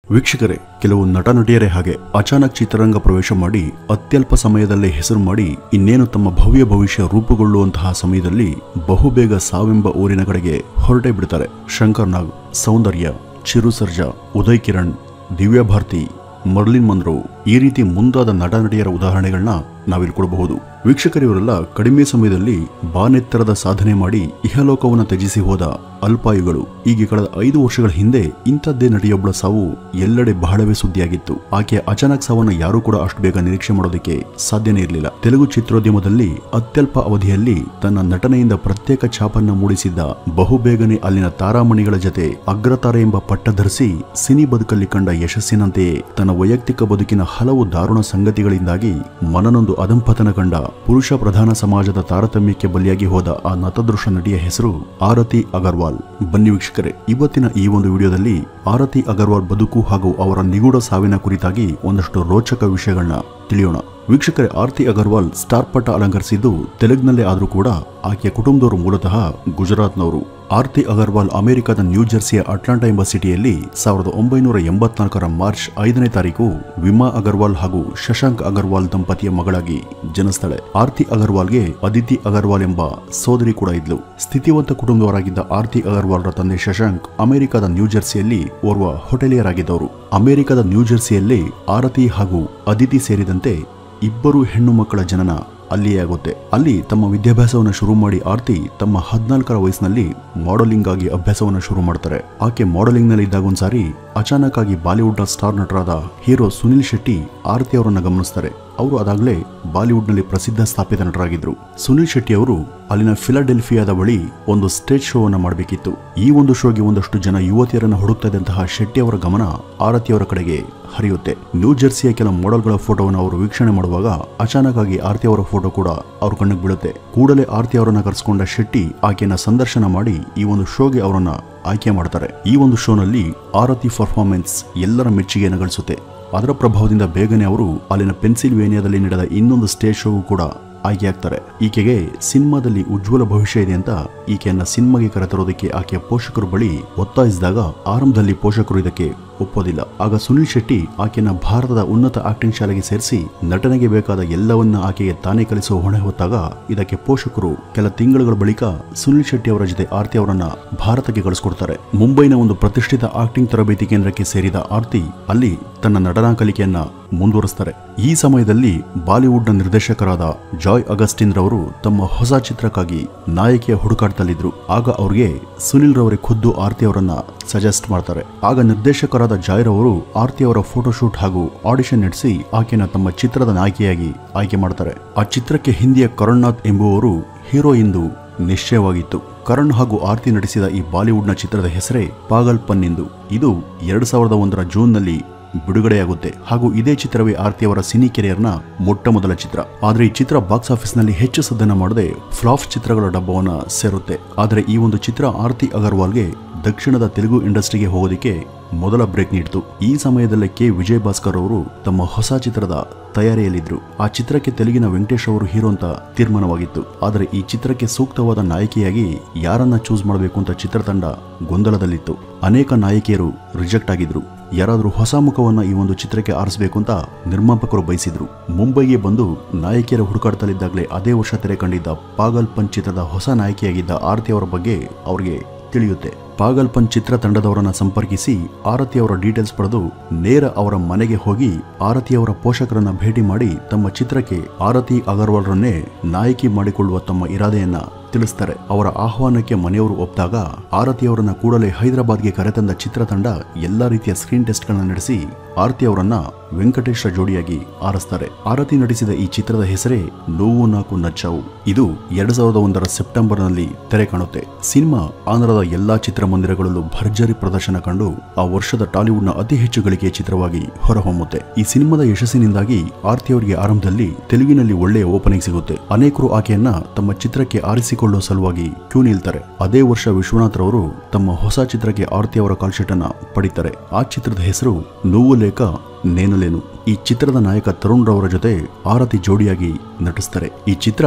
ವೀಕ್ಷಕರೇ ಕೆಲವು ನಟ ನಟಿಯರೇ ಹಾಗೆ ಅಚಾನಕ್ ಚಿತ್ರರಂಗ ಪ್ರವೇಶ ಮಾಡಿ ಅತ್ಯಲ್ಪ ಸಮಯದಲ್ಲೇ ಹೆಸರು ಮಾಡಿ ಇನ್ನೇನು ತಮ್ಮ ಭವ್ಯ ಭವಿಷ್ಯ ರೂಪುಗೊಳ್ಳುವಂತಹ ಸಮಯದಲ್ಲಿ ಬಹುಬೇಗ ಸಾವೆಂಬ ಊರಿನ ಕಡೆಗೆ ಹೊರಟೇ ಬಿಡ್ತಾರೆ ಶಂಕರ್ ನಾಗ್ ಸೌಂದರ್ಯ ಚಿರು ಸರ್ಜಾ ಉದಯ್ ಕಿರಣ್ ದಿವ್ಯಾ ಭಾರತಿ ಮರ್ಲಿನ್ ಮನ್ರೋ ಈ ರೀತಿ ಮುಂದಾದ ನಟ ನಟಿಯರ ಉದಾಹರಣೆಗಳನ್ನ ನಾವಿಲ್ಲಿ ಕೊಡಬಹುದು ವೀಕ್ಷಕರಿವರೆಲ್ಲ ಕಡಿಮೆ ಸಮಯದಲ್ಲಿ ಬಾನೆತ್ತರದ ಸಾಧನೆ ಮಾಡಿ ಇಹಲೋಕವನ್ನು ತ್ಯಜಿಸಿ ಹೋದ ಅಲ್ಪಾಯುಗಳು ಈಗ ಕಳೆದ ಐದು ವರ್ಷಗಳ ಹಿಂದೆ ಇಂಥದ್ದೇ ನಟಿಯೊಬ್ಬಳ ಸಾವು ಎಲ್ಲೆಡೆ ಬಹಳವೇ ಸುದ್ದಿಯಾಗಿತ್ತು ಆಕೆಯ ಅಚಾನಕ್ ಸಾವನ್ನ ಯಾರೂ ಕೂಡ ಅಷ್ಟು ಬೇಗ ನಿರೀಕ್ಷೆ ಮಾಡೋದಕ್ಕೆ ಸಾಧ್ಯನೇ ಇರಲಿಲ್ಲ ತೆಲುಗು ಚಿತ್ರೋದ್ಯಮದಲ್ಲಿ ಅತ್ಯಲ್ಪ ಅವಧಿಯಲ್ಲಿ ತನ್ನ ನಟನೆಯಿಂದ ಪ್ರತ್ಯೇಕ ಛಾಪನ್ನ ಮೂಡಿಸಿದ್ದ ಬಹುಬೇಗನೆ ಅಲ್ಲಿನ ತಾರಾಮಣಿಗಳ ಜತೆ ಅಗ್ರತಾರೆ ಎಂಬ ಪಟ್ಟ ಧರಿಸಿ ಸಿನಿ ಬದುಕಲ್ಲಿ ಕಂಡ ಯಶಸ್ಸಿನಂತೆಯೇ ತನ್ನ ವೈಯಕ್ತಿಕ ಬದುಕಿನ ಹಲವು ದಾರುಣ ಸಂಗತಿಗಳಿಂದಾಗಿ ಮನನೊಂದು ಅಧಂಪತನ ಕಂಡ ಪುರುಷ ಪ್ರಧಾನ ಸಮಾಜದ ತಾರತಮ್ಯಕ್ಕೆ ಬಲಿಯಾಗಿ ಹೋದ ಆ ನತದೃಶ ನಟಿಯ ಹೆಸರು ಆರತಿ ಅಗರ್ವಾಲ್ ಬನ್ನಿ ವೀಕ್ಷಕರೇ ಇವತ್ತಿನ ಈ ಒಂದು ವಿಡಿಯೋದಲ್ಲಿ ಆರತಿ ಅಗರ್ವಾಲ್ ಬದುಕು ಹಾಗೂ ಅವರ ನಿಗೂಢ ಸಾವಿನ ಕುರಿತಾಗಿ ಒಂದಷ್ಟು ರೋಚಕ ವಿಷಯಗಳನ್ನ ತಿಳಿಯೋಣ ವೀಕ್ಷಕರೇ ಆರತಿ ಅಗರ್ವಾಲ್ ಸ್ಟಾರ್ ಪಟ್ಟ ಅಲಂಕರಿಸಿದ್ದು ತೆಲುಗಿನಲ್ಲೇ ಆದರೂ ಕೂಡ ಆಕೆಯ ಕುಟುಂಬದವರು ಮೂಲತಃ ಗುಜರಾತ್ನವರು ಆರ್ತಿ ಅಗರ್ವಾಲ್ ಅಮೆರಿಕದ ನ್ಯೂ ಜೆರ್ಸಿಯ ಅಟ್ಲಾಂಟಾ ಎಂಬ ಸಿಟಿಯಲ್ಲಿ ಸಾವಿರದ ಒಂಬೈನೂರ ಎಂಬತ್ನಾಲ್ಕರ ಮಾರ್ಚ್ ಐದನೇ ತಾರೀಕು ವಿಮಾ ಅಗರ್ವಾಲ್ ಹಾಗೂ ಶಶಾಂಕ್ ಅಗರ್ವಾಲ್ ದಂಪತಿಯ ಮಗಳಾಗಿ ಜನಿಸ್ತಾಳೆ ಆರ್ತಿ ಅಗರ್ವಾಲ್ಗೆ ಅದಿತಿ ಅಗರ್ವಾಲ್ ಎಂಬ ಸೋದರಿ ಕೂಡ ಇದ್ಲು ಸ್ಥಿತಿವಂತ ಕುಟುಂಬದವರಾಗಿದ್ದ ಆರ್ತಿ ಅಗರ್ವಾಲ್ರ ತಂದೆ ಶಶಾಂಕ್ ಅಮೆರಿಕದ ನ್ಯೂ ಜೆರ್ಸಿಯಲ್ಲಿ ಓರ್ವ ಹೋಟೆಲಿಯರ್ ಆಗಿದ್ದವರು ಅಮೆರಿಕದ ನ್ಯೂ ಜೆರ್ಸಿಯಲ್ಲಿ ಆರತಿ ಹಾಗೂ ಅದಿತಿ ಸೇರಿದಂತೆ ಇಬ್ಬರು ಹೆಣ್ಣು ಮಕ್ಕಳ ಜನನ ಅಲ್ಲಿಯೇ ಆಗುತ್ತೆ ಅಲ್ಲಿ ತಮ್ಮ ವಿದ್ಯಾಭ್ಯಾಸವನ್ನು ಶುರು ಮಾಡಿ ಆರ್ತಿ ತಮ್ಮ ಹದಿನಾಲ್ಕರ ವಯಸ್ಸಿನಲ್ಲಿ ಮಾಡೆಲಿಂಗ್ ಆಗಿ ಅಭ್ಯಾಸವನ್ನು ಶುರು ಮಾಡ್ತಾರೆ ಆಕೆ ಮಾಡೆಲಿಂಗ್ ನಲ್ಲಿ ಇದ್ದಾಗ ಒಂದ್ಸಾರಿ ಅಚಾನಕ್ ಆಗಿ ಬಾಲಿವುಡ್ ಸ್ಟಾರ್ ನಟರಾದ ಹೀರೋ ಸುನಿಲ್ ಶೆಟ್ಟಿ ಆರತಿ ಅವರನ್ನ ಗಮನಿಸ್ತಾರೆ ಅವರು ಅದಾಗಲೇ ಬಾಲಿವುಡ್ ನಲ್ಲಿ ಪ್ರಸಿದ್ಧ ಸ್ಥಾಪಿತ ನಟರಾಗಿದ್ರು ಸುನಿಲ್ ಶೆಟ್ಟಿ ಅವರು ಅಲ್ಲಿನ ಫಿಲಾಡೆಲ್ಫಿಯಾದ ಬಳಿ ಒಂದು ಸ್ಟೇಜ್ ಶೋ ಅನ್ನ ಮಾಡಬೇಕಿತ್ತು ಈ ಒಂದು ಶೋಗೆ ಒಂದಷ್ಟು ಜನ ಯುವತಿಯರನ್ನ ಹುಡುಕ್ತಾ ಇದ್ದಂತಹ ಶೆಟ್ಟಿ ಅವರ ಗಮನ ಆರತಿಯವರ ಕಡೆಗೆ ಹರಿಯುತ್ತೆ ನ್ಯೂ ಜೆರ್ಸಿಯ ಕೆಲ ಮಾಡೆಲ್ಗಳ ಫೋಟೋವನ್ನು ಅವರು ವೀಕ್ಷಣೆ ಮಾಡುವಾಗ ಅಚಾನಕ್ ಆಗಿ ಆರತಿ ಅವರ ಫೋಟೋ ಕೂಡ ಅವ್ರ ಕಣ್ಣಿಗೆ ಬೀಳುತ್ತೆ ಕೂಡಲೇ ಆರತಿ ಅವರನ್ನ ಕರೆಸಿಕೊಂಡ ಶೆಟ್ಟಿ ಆಕೆಯನ್ನ ಸಂದರ್ಶನ ಮಾಡಿ ಈ ಒಂದು ಶೋಗೆ ಅವರನ್ನ ಆಯ್ಕೆ ಮಾಡ್ತಾರೆ ಈ ಒಂದು ಶೋನಲ್ಲಿ ಆರತಿ ಪರ್ಫಾರ್ಮೆನ್ಸ್ ಎಲ್ಲರ ಮೆಚ್ಚುಗೆಯನ್ನು ಗಳಿಸುತ್ತೆ ಅದರ ಪ್ರಭಾವದಿಂದ ಬೇಗನೆ ಅವರು ಅಲ್ಲಿನ ಪೆನ್ಸಿಲ್ವೇನಿಯಾದಲ್ಲಿ ನಡೆದ ಇನ್ನೊಂದು ಸ್ಟೇಜ್ ಶೋಗೂ ಕೂಡ ಆಯ್ಕೆಯಾಗ್ತಾರೆ ಈಕೆಗೆ ಸಿನಿಮಾದಲ್ಲಿ ಉಜ್ವಲ ಭವಿಷ್ಯ ಇದೆ ಅಂತ ಈಕೆಯನ್ನ ಸಿನಿಮಾಗೆ ಕರೆತರೋದಕ್ಕೆ ಆಕೆಯ ಪೋಷಕರು ಬಳಿ ಒತ್ತಾಯಿಸಿದಾಗ ಆರಂಭದಲ್ಲಿ ಪೋಷಕರು ಇದಕ್ಕೆ ಒಪ್ಪೋದಿಲ್ಲ ಆಗ ಸುನಿಲ್ ಶೆಟ್ಟಿ ಆಕೆಯನ್ನ ಭಾರತದ ಉನ್ನತ ಆಕ್ಟಿಂಗ್ ಶಾಲೆಗೆ ಸೇರಿಸಿ ನಟನೆಗೆ ಬೇಕಾದ ಎಲ್ಲವನ್ನ ಆಕೆಗೆ ತಾನೇ ಕಲಿಸುವ ಹೊಣೆ ಹೊತ್ತಾಗ ಇದಕ್ಕೆ ಪೋಷಕರು ಕೆಲ ತಿಂಗಳುಗಳ ಬಳಿಕ ಸುನಿಲ್ ಶೆಟ್ಟಿ ಅವರ ಜೊತೆ ಆರ್ತಿ ಅವರನ್ನ ಭಾರತಕ್ಕೆ ಕಳಿಸ್ಕೊಡ್ತಾರೆ ಮುಂಬೈನ ಒಂದು ಪ್ರತಿಷ್ಠಿತ ಆಕ್ಟಿಂಗ್ ತರಬೇತಿ ಕೇಂದ್ರಕ್ಕೆ ಸೇರಿದ ಆರ್ತಿ ಅಲ್ಲಿ ತನ್ನ ನಟನಾ ಕಲಿಕೆಯನ್ನ ಮುಂದುವರಿಸ್ತಾರೆ ಈ ಸಮಯದಲ್ಲಿ ಬಾಲಿವುಡ್ನ ನಿರ್ದೇಶಕರಾದ ಜಾಯ್ ಅಗಸ್ಟಿನ್ ರವರು ತಮ್ಮ ಹೊಸ ಚಿತ್ರಕ್ಕಾಗಿ ನಾಯಕಿಯ ಹುಡುಕಾಟದಲ್ಲಿದ್ರು ಆಗ ಅವ್ರಿಗೆ ಸುನಿಲ್ ರವರೇ ಖುದ್ದು ಆರ್ತಿ ಅವರನ್ನ ಸಜೆಸ್ಟ್ ಮಾಡ್ತಾರೆ ಆಗ ನಿರ್ದೇಶಕರಾದ ಜಾಯ್ ರವರು ಆರ್ತಿ ಅವರ ಫೋಟೋಶೂಟ್ ಹಾಗೂ ಆಡಿಷನ್ ನಡೆಸಿ ಆಕೆನ ತಮ್ಮ ಚಿತ್ರದ ನಾಯಕಿಯಾಗಿ ಆಯ್ಕೆ ಮಾಡ್ತಾರೆ ಆ ಚಿತ್ರಕ್ಕೆ ಹಿಂದಿಯ ಕರುಣ್ನಾಥ್ ಎಂಬುವವರು ಹೀರೋ ಎಂದು ನಿಶ್ಚಯವಾಗಿತ್ತು ಕರಣ್ ಹಾಗೂ ಆರ್ತಿ ನಡೆಸಿದ ಈ ಬಾಲಿವುಡ್ನ ಚಿತ್ರದ ಹೆಸರೇ ಪಾಗಲ್ ಪನ್ ಎಂದು ಇದು ಎರಡ್ ಸಾವಿರದ ಒಂದರ ಜೂನ್ನಲ್ಲಿ ಬಿಡುಗಡೆಯಾಗುತ್ತೆ ಹಾಗೂ ಇದೇ ಚಿತ್ರವೇ ಆರ್ತಿಯವರ ಸಿನಿ ಕೆರಿಯರ್ನ ಮೊಟ್ಟ ಮೊದಲ ಚಿತ್ರ ಆದರೆ ಈ ಚಿತ್ರ ಬಾಕ್ಸ್ ಆಫೀಸ್ನಲ್ಲಿ ಹೆಚ್ಚು ಸದ್ದನ ಮಾಡದೆ ಫ್ಲಾಪ್ ಚಿತ್ರಗಳ ಡಬ್ಬವನ್ನ ಸೇರುತ್ತೆ ಆದರೆ ಈ ಒಂದು ಚಿತ್ರ ಆರ್ತಿ ಅಗರ್ವಾಲ್ಗೆ ದಕ್ಷಿಣದ ತೆಲುಗು ಇಂಡಸ್ಟ್ರಿಗೆ ಹೋಗೋದಕ್ಕೆ ಮೊದಲ ಬ್ರೇಕ್ ನೀಡಿತು ಈ ಸಮಯದಲ್ಲೇ ಕೆ ವಿಜಯ್ ಭಾಸ್ಕರ್ ಅವರು ತಮ್ಮ ಹೊಸ ಚಿತ್ರದ ತಯಾರಿಯಲ್ಲಿದ್ರು ಆ ಚಿತ್ರಕ್ಕೆ ತೆಲುಗಿನ ವೆಂಕಟೇಶ್ ಅವರು ಹೀರೋ ಅಂತ ತೀರ್ಮಾನವಾಗಿತ್ತು ಆದರೆ ಈ ಚಿತ್ರಕ್ಕೆ ಸೂಕ್ತವಾದ ನಾಯಕಿಯಾಗಿ ಯಾರನ್ನ ಚೂಸ್ ಮಾಡಬೇಕು ಅಂತ ಚಿತ್ರತಂಡ ಗೊಂದಲದಲ್ಲಿತ್ತು ಅನೇಕ ನಾಯಕಿಯರು ರಿಜೆಕ್ಟ್ ಆಗಿದ್ರು ಯಾರಾದರೂ ಹೊಸ ಮುಖವನ್ನ ಈ ಒಂದು ಚಿತ್ರಕ್ಕೆ ಆರಿಸಬೇಕು ಅಂತ ನಿರ್ಮಾಪಕರು ಬಯಸಿದ್ರು ಮುಂಬೈಗೆ ಬಂದು ನಾಯಕಿಯರ ಹುಡುಕಾಟದಲ್ಲಿದ್ದಾಗಲೇ ಅದೇ ವರ್ಷ ತೆರೆ ಕಂಡಿದ್ದ ಪಾಗಲ್ ಪಂಚ್ ಚಿತ್ರದ ಹೊಸ ನಾಯಕಿಯಾಗಿದ್ದ ಆರತಿ ಅವರ ಬಗ್ಗೆ ಅವರಿಗೆ ತಿಳಿಯುತ್ತೆ ಪಾಗಲ್ಪನ್ ಚಿತ್ರ ತಂಡದವರನ್ನ ಸಂಪರ್ಕಿಸಿ ಆರತಿ ಅವರ ಡೀಟೇಲ್ಸ್ ಪಡೆದು ನೇರ ಅವರ ಮನೆಗೆ ಹೋಗಿ ಆರತಿಯವರ ಪೋಷಕರನ್ನ ಭೇಟಿ ಮಾಡಿ ತಮ್ಮ ಚಿತ್ರಕ್ಕೆ ಆರತಿ ಅಗರ್ವಾಲ್ರನ್ನೇ ನಾಯಕಿ ಮಾಡಿಕೊಳ್ಳುವ ತಮ್ಮ ಇರಾದೆಯನ್ನ ತಿಳಿಸ್ತಾರೆ ಅವರ ಆಹ್ವಾನಕ್ಕೆ ಮನೆಯವರು ಒಪ್ಪಿದಾಗ ಆರತಿಯವರನ್ನ ಕೂಡಲೇ ಹೈದರಾಬಾದ್ಗೆ ಕರೆತಂದ ಚಿತ್ರತಂಡ ಎಲ್ಲಾ ರೀತಿಯ ಸ್ಕ್ರೀನ್ ಟೆಸ್ಟ್ಗಳನ್ನ ನಡೆಸಿ ಆರತಿ ಅವರನ್ನ ವೆಂಕಟೇಶ್ರ ಜೋಡಿಯಾಗಿ ಆರಿಸ್ತಾರೆ ಆರತಿ ನಟಿಸಿದ ಈ ಚಿತ್ರದ ಹೆಸರೇ ನೋವು ನಾಕು ನಚ್ಚಾವು ಇದು ಎರಡ್ ಸಾವಿರದ ಒಂದರ ಸೆಪ್ಟೆಂಬರ್ನಲ್ಲಿ ತೆರೆ ಕಾಣುತ್ತೆ ಸಿನಿಮಾ ಆಂಧ್ರದ ಎಲ್ಲಾ ಚಿತ್ರಮಂದಿರಗಳಲ್ಲೂ ಭರ್ಜರಿ ಪ್ರದರ್ಶನ ಕಂಡು ಆ ವರ್ಷದ ಟಾಲಿವುಡ್ನ ಅತಿ ಹೆಚ್ಚು ಗಳಿಕೆಯ ಚಿತ್ರವಾಗಿ ಹೊರಹೊಮ್ಮುತ್ತೆ ಈ ಸಿನಿಮಾದ ಯಶಸ್ಸಿನಿಂದಾಗಿ ಆರ್ತಿ ಅವರಿಗೆ ಆರಂಭದಲ್ಲಿ ತೆಲುಗಿನಲ್ಲಿ ಒಳ್ಳೆಯ ಓಪನಿಂಗ್ ಸಿಗುತ್ತೆ ಅನೇಕರು ಆಕೆಯನ್ನ ತಮ್ಮ ಚಿತ್ರಕ್ಕೆ ಆರಿಸಿಕೊಳ್ಳುವ ಸಲುವಾಗಿ ಕ್ಯೂ ನಿಲ್ತಾರೆ ಅದೇ ವರ್ಷ ವಿಶ್ವನಾಥ್ ರವರು ತಮ್ಮ ಹೊಸ ಚಿತ್ರಕ್ಕೆ ಆರ್ತಿ ಅವರ ಕಾಲ್ಶೀಟ್ ಅನ್ನ ಪಡಿತಾರೆ ಆ ಚಿತ್ರದ ಹೆಸರು ನೋವು ಲೇಖ ನೇನಲೇನು ಈ ಚಿತ್ರದ ನಾಯಕ ತರುಣ್ ರವರ ಜೊತೆ ಆರತಿ ಜೋಡಿಯಾಗಿ ನಟಿಸ್ತಾರೆ ಈ ಚಿತ್ರ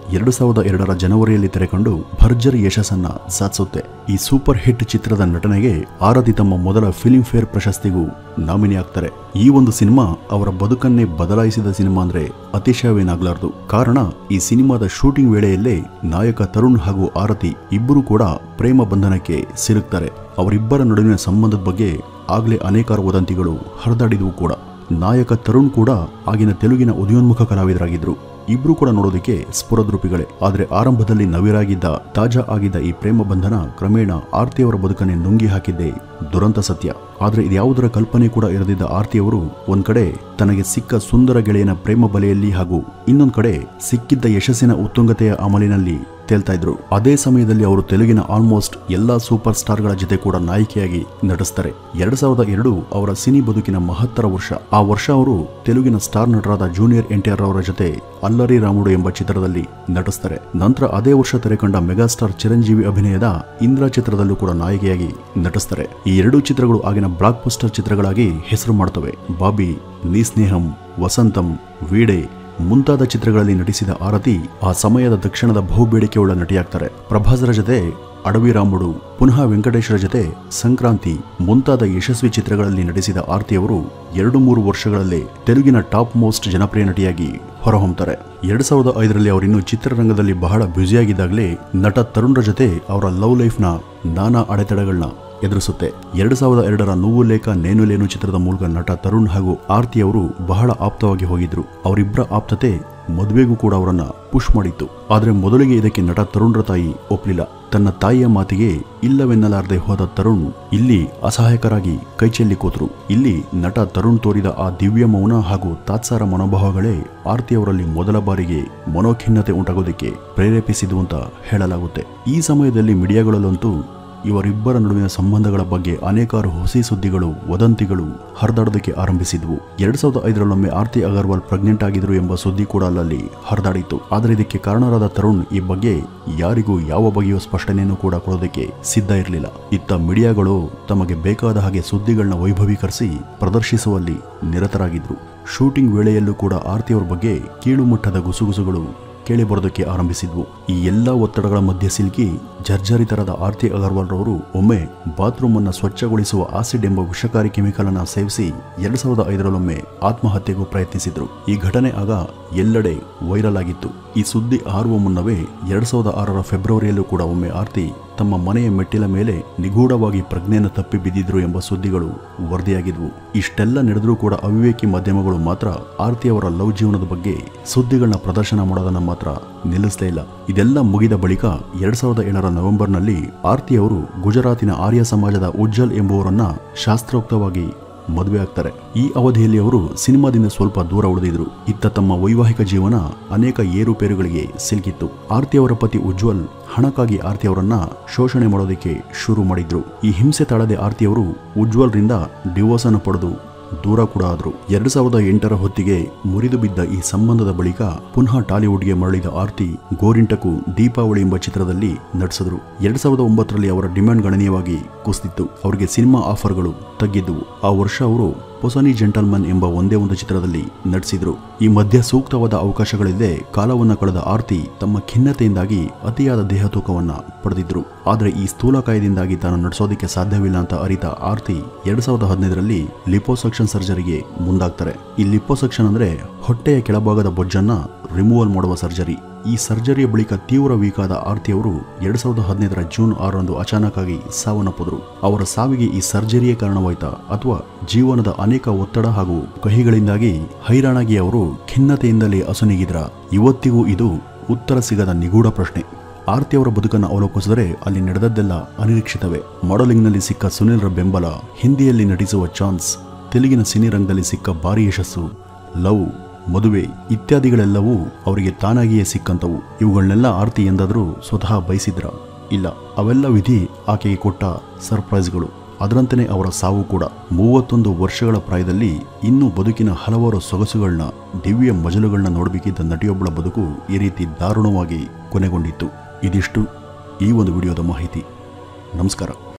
ಎರಡು ಸಾವಿರದ ಎರಡರ ಜನವರಿಯಲ್ಲಿ ತೆರೆಕೊಂಡು ಭರ್ಜರಿ ಯಶಸ್ಸನ್ನ ಸಾಧಿಸುತ್ತೆ ಈ ಸೂಪರ್ ಹಿಟ್ ಚಿತ್ರದ ನಟನೆಗೆ ಆರತಿ ತಮ್ಮ ಮೊದಲ ಫಿಲ್ಮ್ ಫೇರ್ ಪ್ರಶಸ್ತಿಗೂ ನಾಮಿನಿ ಆಗ್ತಾರೆ ಈ ಒಂದು ಸಿನಿಮಾ ಅವರ ಬದುಕನ್ನೇ ಬದಲಾಯಿಸಿದ ಸಿನಿಮಾ ಅಂದ್ರೆ ಅತಿಶಯವೇನಾಗ್ಲಾರ್ದು ಕಾರಣ ಈ ಸಿನಿಮಾದ ಶೂಟಿಂಗ್ ವೇಳೆಯಲ್ಲೇ ನಾಯಕ ತರುಣ್ ಹಾಗೂ ಆರತಿ ಇಬ್ಬರು ಕೂಡ ಪ್ರೇಮ ಬಂಧನಕ್ಕೆ ಸಿಲುಕ್ತಾರೆ ಅವರಿಬ್ಬರ ನಡುವಿನ ಸಂಬಂಧದ ಬಗ್ಗೆ ಆಗ್ಲೇ ಅನೇಕಾರು ವದಂತಿಗಳು ಹರಿದಾಡಿದವು ಕೂಡ ನಾಯಕ ತರುಣ್ ಕೂಡ ಆಗಿನ ತೆಲುಗಿನ ಉದಯೋನ್ಮುಖ ಕಲಾವಿದರಾಗಿದ್ರು ಇಬ್ರು ಕೂಡ ನೋಡೋದಕ್ಕೆ ಸ್ಫುರದ್ರೂಪಿಗಳೇ ಆದ್ರೆ ಆರಂಭದಲ್ಲಿ ನವಿರಾಗಿದ್ದ ತಾಜಾ ಆಗಿದ್ದ ಈ ಪ್ರೇಮ ಬಂಧನ ಕ್ರಮೇಣ ಆರ್ತಿಯವರ ಬದುಕನ್ನೇ ನುಂಗಿ ಹಾಕಿದ್ದೆ ದುರಂತ ಸತ್ಯ ಆದ್ರೆ ಇದ್ಯಾವುದರ ಕಲ್ಪನೆ ಕೂಡ ಇರದಿದ್ದ ಆರ್ತಿಯವರು ಒಂದ್ ಕಡೆ ತನಗೆ ಸಿಕ್ಕ ಸುಂದರ ಗೆಳೆಯನ ಪ್ರೇಮ ಬಲೆಯಲ್ಲಿ ಹಾಗೂ ಇನ್ನೊಂದ್ ಕಡೆ ಸಿಕ್ಕಿದ್ದ ಯಶಸ್ಸಿನ ಉತ್ತುಂಗತೆಯ ಅಮಲಿನಲ್ಲಿ ತೇಲ್ತಾ ಇದ್ರು ಅದೇ ಸಮಯದಲ್ಲಿ ಅವರು ತೆಲುಗಿನ ಆಲ್ಮೋಸ್ಟ್ ಎಲ್ಲಾ ಸೂಪರ್ ಸ್ಟಾರ್ಗಳ ಜೊತೆ ಕೂಡ ನಾಯಕಿಯಾಗಿ ನಟಿಸ್ತಾರೆ ಎರಡ್ ಸಾವಿರದ ಎರಡು ಅವರ ಸಿನಿ ಬದುಕಿನ ಮಹತ್ತರ ವರ್ಷ ಆ ವರ್ಷ ಅವರು ತೆಲುಗಿನ ಸ್ಟಾರ್ ನಟರಾದ ಜೂನಿಯರ್ ಎನ್ಟಿಆರ್ ಅವರ ಜೊತೆ ಅಲ್ಲರಿ ರಾಮುಡು ಎಂಬ ಚಿತ್ರದಲ್ಲಿ ನಟಿಸ್ತಾರೆ ನಂತರ ಅದೇ ವರ್ಷ ತೆರೆಕಂಡ ಮೆಗಾಸ್ಟಾರ್ ಚಿರಂಜೀವಿ ಅಭಿನಯದ ಇಂದ್ರ ಚಿತ್ರದಲ್ಲೂ ಕೂಡ ನಾಯಕಿಯಾಗಿ ನಟಿಸ್ತಾರೆ ಈ ಎರಡೂ ಚಿತ್ರಗಳು ಆಗಿನ ಬ್ಲಾಕ್ ಬಸ್ಟರ್ ಚಿತ್ರಗಳಾಗಿ ಹೆಸರು ಮಾಡ್ತವೆ ಬಾಬಿ ನೀ ಸ್ನೇಹಂ ವಸಂತಂ ವೀಡೆ ಮುಂತಾದ ಚಿತ್ರಗಳಲ್ಲಿ ನಟಿಸಿದ ಆರತಿ ಆ ಸಮಯದ ದಕ್ಷಿಣದ ಬಹುಬೇಡಿಕೆಯುಳ್ಳ ನಟಿಯಾಗ್ತಾರೆ ಪ್ರಭಾಸರ ಜೊತೆ ಅಡವಿ ರಾಮುಡು ಪುನಃ ವೆಂಕಟೇಶ್ವರ ಜೊತೆ ಸಂಕ್ರಾಂತಿ ಮುಂತಾದ ಯಶಸ್ವಿ ಚಿತ್ರಗಳಲ್ಲಿ ನಟಿಸಿದ ಆರ್ತಿಯವರು ಎರಡು ಮೂರು ವರ್ಷಗಳಲ್ಲೇ ತೆಲುಗಿನ ಟಾಪ್ ಮೋಸ್ಟ್ ಜನಪ್ರಿಯ ನಟಿಯಾಗಿ ಹೊರಹೊಮ್ತಾರೆ ಎರಡ್ ಸಾವಿರದ ಐದರಲ್ಲಿ ಅವರಿನ್ನು ಚಿತ್ರರಂಗದಲ್ಲಿ ಬಹಳ ಬ್ಯುಸಿಯಾಗಿದ್ದಾಗಲೇ ನಟ ತರುಣ್ರ ಜೊತೆ ಅವರ ಲವ್ ಲೈಫ್ನ ನಾನಾ ಅಡೆತಡೆಗಳನ್ನ ಎದುರಿಸುತ್ತೆ ಎರಡ್ ಸಾವಿರದ ಎರಡರ ನೋವು ಲೇಖ ನೇನು ಲೇನು ಚಿತ್ರದ ಮೂಲಕ ನಟ ತರುಣ್ ಹಾಗೂ ಆರ್ತಿ ಅವರು ಬಹಳ ಆಪ್ತವಾಗಿ ಹೋಗಿದ್ರು ಅವರಿಬ್ಬರ ಆಪ್ತತೆ ಮದುವೆಗೂ ಕೂಡ ಅವರನ್ನ ಪುಷ್ ಮಾಡಿತ್ತು ಆದ್ರೆ ಮೊದಲಿಗೆ ಇದಕ್ಕೆ ನಟ ತರುಣ್ರ ತಾಯಿ ಒಪ್ಲಿಲ್ಲ ತನ್ನ ತಾಯಿಯ ಮಾತಿಗೆ ಇಲ್ಲವೆನ್ನಲಾರದೆ ಹೋದ ತರುಣ್ ಇಲ್ಲಿ ಅಸಹಾಯಕರಾಗಿ ಕೈಚೆಲ್ಲಿ ಕೂತರು ಇಲ್ಲಿ ನಟ ತರುಣ್ ತೋರಿದ ಆ ದಿವ್ಯ ಮೌನ ಹಾಗೂ ತಾತ್ಸಾರ ಮನೋಭಾವಗಳೇ ಆರ್ತಿಯವರಲ್ಲಿ ಮೊದಲ ಬಾರಿಗೆ ಮನೋಖಿನ್ನತೆ ಉಂಟಾಗೋದಕ್ಕೆ ಪ್ರೇರೇಪಿಸಿದು ಅಂತ ಹೇಳಲಾಗುತ್ತೆ ಈ ಸಮಯದಲ್ಲಿ ಮೀಡಿಯಾಗಳಲ್ಲಂತೂ ಇವರಿಬ್ಬರ ನಡುವಿನ ಸಂಬಂಧಗಳ ಬಗ್ಗೆ ಅನೇಕಾರು ಹೊಸಿ ಸುದ್ದಿಗಳು ವದಂತಿಗಳು ಹರಿದಾಡೋದಕ್ಕೆ ಆರಂಭಿಸಿದ್ವು ಎರಡ್ ಸಾವಿರದ ಐದರಲ್ಲೊಮ್ಮೆ ಆರ್ತಿ ಅಗರ್ವಾಲ್ ಪ್ರೆಗ್ನೆಂಟ್ ಆಗಿದ್ರು ಎಂಬ ಸುದ್ದಿ ಕೂಡ ಅಲ್ಲಲ್ಲಿ ಹರಿದಾಡಿತ್ತು ಆದರೆ ಇದಕ್ಕೆ ಕಾರಣರಾದ ತರುಣ್ ಈ ಬಗ್ಗೆ ಯಾರಿಗೂ ಯಾವ ಬಗೆಯ ಸ್ಪಷ್ಟನೆಯನ್ನು ಕೂಡ ಕೊಡೋದಕ್ಕೆ ಸಿದ್ಧ ಇರಲಿಲ್ಲ ಇತ್ತ ಮೀಡಿಯಾಗಳು ತಮಗೆ ಬೇಕಾದ ಹಾಗೆ ಸುದ್ದಿಗಳನ್ನ ವೈಭವೀಕರಿಸಿ ಪ್ರದರ್ಶಿಸುವಲ್ಲಿ ನಿರತರಾಗಿದ್ರು ಶೂಟಿಂಗ್ ವೇಳೆಯಲ್ಲೂ ಕೂಡ ಆರ್ತಿಯವರ ಬಗ್ಗೆ ಕೀಳು ಮಟ್ಟದ ಗುಸುಗುಸುಗಳು ಕೇಳಿ ಬರೋದಕ್ಕೆ ಆರಂಭಿಸಿದ್ವು ಈ ಎಲ್ಲಾ ಒತ್ತಡಗಳ ಮಧ್ಯೆ ಸಿಲುಕಿ ಜರ್ಜರಿತರಾದ ಆರ್ತಿ ಅಗರ್ವಾಲ್ ರವರು ಒಮ್ಮೆ ಬಾತ್ರೂಮ್ ಅನ್ನ ಸ್ವಚ್ಛಗೊಳಿಸುವ ಆಸಿಡ್ ಎಂಬ ವಿಷಕಾರಿ ಕೆಮಿಕಲ್ ಅನ್ನ ಸೇವಿಸಿ ಎರಡ್ ಸಾವಿರದ ಐದರಲ್ಲೊಮ್ಮೆ ಆತ್ಮಹತ್ಯೆಗೂ ಪ್ರಯತ್ನಿಸಿದ್ರು ಈ ಘಟನೆ ಆಗ ಎಲ್ಲೆಡೆ ವೈರಲ್ ಆಗಿತ್ತು ಈ ಸುದ್ದಿ ಹಾರುವ ಮುನ್ನವೇ ಎರಡ್ ಸಾವಿರದ ಆರರ ಫೆಬ್ರವರಿಯಲ್ಲೂ ಕೂಡ ಒಮ್ಮೆ ಆರ್ತಿ ತಮ್ಮ ಮನೆಯ ಮೆಟ್ಟಿಲ ಮೇಲೆ ನಿಗೂಢವಾಗಿ ಪ್ರಜ್ಞೆಯನ್ನು ತಪ್ಪಿ ಬಿದ್ದಿದ್ರು ಎಂಬ ಸುದ್ದಿಗಳು ವರದಿಯಾಗಿದ್ವು ಇಷ್ಟೆಲ್ಲ ನಡೆದರೂ ಕೂಡ ಅವಿವೇಕಿ ಮಾಧ್ಯಮಗಳು ಮಾತ್ರ ಆರ್ತಿ ಅವರ ಲವ್ ಜೀವನದ ಬಗ್ಗೆ ಸುದ್ದಿಗಳನ್ನ ಪ್ರದರ್ಶನ ಮಾಡೋದನ್ನ ಮಾತ್ರ ನಿಲ್ಲಿಸಲೇ ಇಲ್ಲ ಇದೆಲ್ಲ ಮುಗಿದ ಬಳಿಕ ಎರಡ್ ಸಾವಿರದ ಏಳರ ನವೆಂಬರ್ನಲ್ಲಿ ಆರ್ತಿ ಅವರು ಗುಜರಾತಿನ ಆರ್ಯ ಸಮಾಜದ ಉಜ್ಜಲ್ ಎಂಬುವರನ್ನ ಶಾಸ್ತ್ರೋಕ್ತವಾಗಿ ಮದುವೆ ಆಗ್ತಾರೆ ಈ ಅವಧಿಯಲ್ಲಿ ಅವರು ಸಿನಿಮಾದಿಂದ ಸ್ವಲ್ಪ ದೂರ ಉಳಿದಿದ್ರು ಇತ್ತ ತಮ್ಮ ವೈವಾಹಿಕ ಜೀವನ ಅನೇಕ ಏರುಪೇರುಗಳಿಗೆ ಸಿಲುಕಿತ್ತು ಆರ್ತಿ ಅವರ ಪತಿ ಉಜ್ವಲ್ ಹಣಕ್ಕಾಗಿ ಆರ್ತಿ ಅವರನ್ನ ಶೋಷಣೆ ಮಾಡೋದಕ್ಕೆ ಶುರು ಮಾಡಿದ್ರು ಈ ಹಿಂಸೆ ತಾಳದೆ ಆರ್ತಿಯವರು ಉಜ್ವಲ್ರಿಂದ ಡಿವೋರ್ಸ್ ಅನ್ನು ಪಡೆದು ದೂರ ಕೂಡ ಆದ್ರು ಎರಡ್ ಸಾವಿರದ ಎಂಟರ ಹೊತ್ತಿಗೆ ಮುರಿದು ಬಿದ್ದ ಈ ಸಂಬಂಧದ ಬಳಿಕ ಪುನಃ ಟಾಲಿವುಡ್ಗೆ ಮರಳಿದ ಆರ್ತಿ ಗೋರಿಂಟಕು ದೀಪಾವಳಿ ಎಂಬ ಚಿತ್ರದಲ್ಲಿ ನಟಿಸಿದ್ರು ಎರಡ್ ಸಾವಿರದ ಒಂಬತ್ತರಲ್ಲಿ ಅವರ ಡಿಮ್ಯಾಂಡ್ ಗಣನೀಯವಾಗಿ ಕುಸಿದಿತ್ತು ಅವರಿಗೆ ಸಿನಿಮಾ ಆಫರ್ಗಳು ತಗ್ಗಿದ್ದವು ಆ ವರ್ಷ ಅವರು ಪೊಸನಿ ಜೆಂಟಲ್ಮನ್ ಎಂಬ ಒಂದೇ ಒಂದು ಚಿತ್ರದಲ್ಲಿ ನಟಿಸಿದ್ರು ಈ ಮಧ್ಯ ಸೂಕ್ತವಾದ ಅವಕಾಶಗಳಿಲ್ಲದೆ ಕಾಲವನ್ನ ಕಳೆದ ಆರ್ತಿ ತಮ್ಮ ಖಿನ್ನತೆಯಿಂದಾಗಿ ಅತಿಯಾದ ದೇಹ ತೂಕವನ್ನ ಪಡೆದಿದ್ರು ಆದ್ರೆ ಈ ಸ್ಥೂಲಕಾಯದಿಂದಾಗಿ ತಾನು ನಡೆಸೋದಕ್ಕೆ ಸಾಧ್ಯವಿಲ್ಲ ಅಂತ ಅರಿತ ಆರ್ತಿ ಎರಡ್ ಸಾವಿರದ ಹದಿನೈದರಲ್ಲಿ ಲಿಪೋಸಕ್ಷನ್ ಸರ್ಜರಿಗೆ ಮುಂದಾಗ್ತಾರೆ ಈ ಲಿಪೋಸಕ್ಷನ್ ಅಂದ್ರೆ ಹೊಟ್ಟೆಯ ಕೆಳಭಾಗದ ಬೊಜ್ಜನ್ನ ರಿಮೂವಲ್ ಮಾಡುವ ಸರ್ಜರಿ ಈ ಸರ್ಜರಿಯ ಬಳಿಕ ತೀವ್ರ ವೀಕಾದ ಆರ್ತಿಯವರು ಎರಡ್ ಸಾವಿರದ ಹದಿನೈದರ ಜೂನ್ ಆರರಂದು ಅಚಾನಕ್ ಆಗಿ ಸಾವನ್ನಪ್ಪಿದ್ರು ಅವರ ಸಾವಿಗೆ ಈ ಸರ್ಜರಿಯೇ ಕಾರಣವಾಯ್ತಾ ಅಥವಾ ಜೀವನದ ಅನೇಕ ಒತ್ತಡ ಹಾಗೂ ಕಹಿಗಳಿಂದಾಗಿ ಹೈರಾಣಾಗಿ ಅವರು ಖಿನ್ನತೆಯಿಂದಲೇ ಅಸುನೀಗಿದ್ರ ಇವತ್ತಿಗೂ ಇದು ಉತ್ತರ ಸಿಗದ ನಿಗೂಢ ಪ್ರಶ್ನೆ ಆರ್ತಿ ಅವರ ಬದುಕನ್ನು ಅವಲೋಕಿಸಿದರೆ ಅಲ್ಲಿ ನಡೆದದ್ದೆಲ್ಲ ಅನಿರೀಕ್ಷಿತವೇ ಮಾಡೆಲಿಂಗ್ನಲ್ಲಿ ಸಿಕ್ಕ ಸುನಿಲ್ರ ಬೆಂಬಲ ಹಿಂದಿಯಲ್ಲಿ ನಟಿಸುವ ಚಾನ್ಸ್ ತೆಲುಗಿನ ಸಿನಿರಂಗದಲ್ಲಿ ಸಿಕ್ಕ ಭಾರಿ ಯಶಸ್ಸು ಲವ್ ಮದುವೆ ಇತ್ಯಾದಿಗಳೆಲ್ಲವೂ ಅವರಿಗೆ ತಾನಾಗಿಯೇ ಸಿಕ್ಕಂತವು ಇವುಗಳನ್ನೆಲ್ಲ ಆರ್ತಿ ಎಂದಾದರೂ ಸ್ವತಃ ಬಯಸಿದ್ರ ಇಲ್ಲ ಅವೆಲ್ಲ ವಿಧಿ ಆಕೆಗೆ ಕೊಟ್ಟ ಸರ್ಪ್ರೈಸ್ಗಳು ಅದರಂತೆಯೇ ಅವರ ಸಾವು ಕೂಡ ಮೂವತ್ತೊಂದು ವರ್ಷಗಳ ಪ್ರಾಯದಲ್ಲಿ ಇನ್ನೂ ಬದುಕಿನ ಹಲವಾರು ಸೊಗಸುಗಳನ್ನ ದಿವ್ಯ ಮಜಲುಗಳನ್ನ ನೋಡಬೇಕಿದ್ದ ನಟಿಯೊಬ್ಬಳ ಬದುಕು ಈ ರೀತಿ ದಾರುಣವಾಗಿ ಕೊನೆಗೊಂಡಿತ್ತು ಇದಿಷ್ಟು ಈ ಒಂದು ವಿಡಿಯೋದ ಮಾಹಿತಿ ನಮಸ್ಕಾರ